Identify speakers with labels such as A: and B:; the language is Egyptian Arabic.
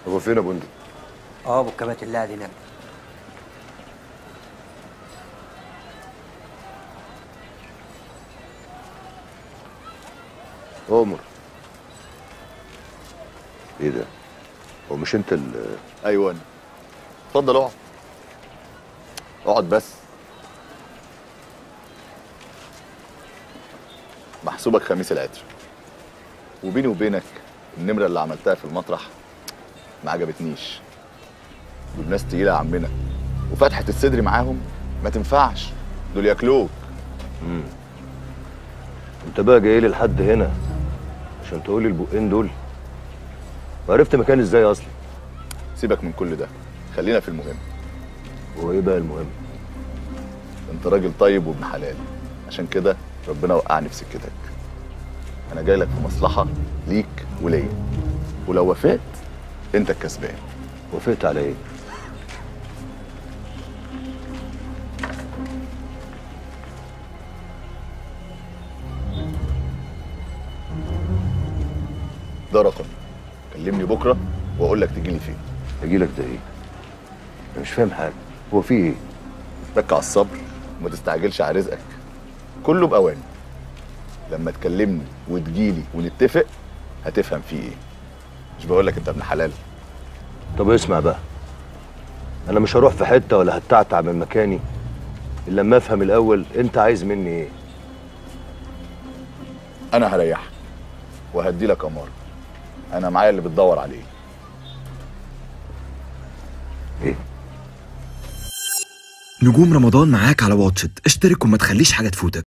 A: هو فين يا بندق
B: اه بكمة الله دي نعم
A: عمر ايه ده هو مش انت ال
C: ايوه أنا. اتفضل اقعد اقعد بس محسوبك خميس العطر وبيني وبينك النمره اللي عملتها في المطرح ما عجبتنيش دول ناس تقيله يا عمنا وفتحه الصدر معاهم ما تنفعش دول ياكلوك
A: انت بقى جاي لي لحد هنا عشان تقول لي البقين دول وعرفت مكاني ازاي اصلا
C: سيبك من كل ده خلينا في المهم
A: هو ايه بقى المهم
C: انت راجل طيب وابن حلال عشان كده ربنا وقعني في سكتك انا جاي لك في مصلحه ليك وليا ولو وافقت انت الكسبان
A: وافقت على ايه
C: ده رقم كلمني بكره واقول لك تجي لي فين
A: اجي لك ده ايه انا مش فاهم حاجه هو في ايه
C: رك على الصبر وما تستعجلش على رزقك كله باوانه لما تكلمني وتجيلي ونتفق هتفهم فيه ايه مش بقول لك انت ابن حلال
A: طب اسمع بقى انا مش هروح في حته ولا هتعتع من مكاني الا لما افهم الاول انت عايز مني ايه
C: انا هريحك وهدي لك اماره انا معايا اللي بتدور عليه
A: ايه
D: نجوم رمضان معاك على واتشت اشترك وما تخليش حاجة تفوتك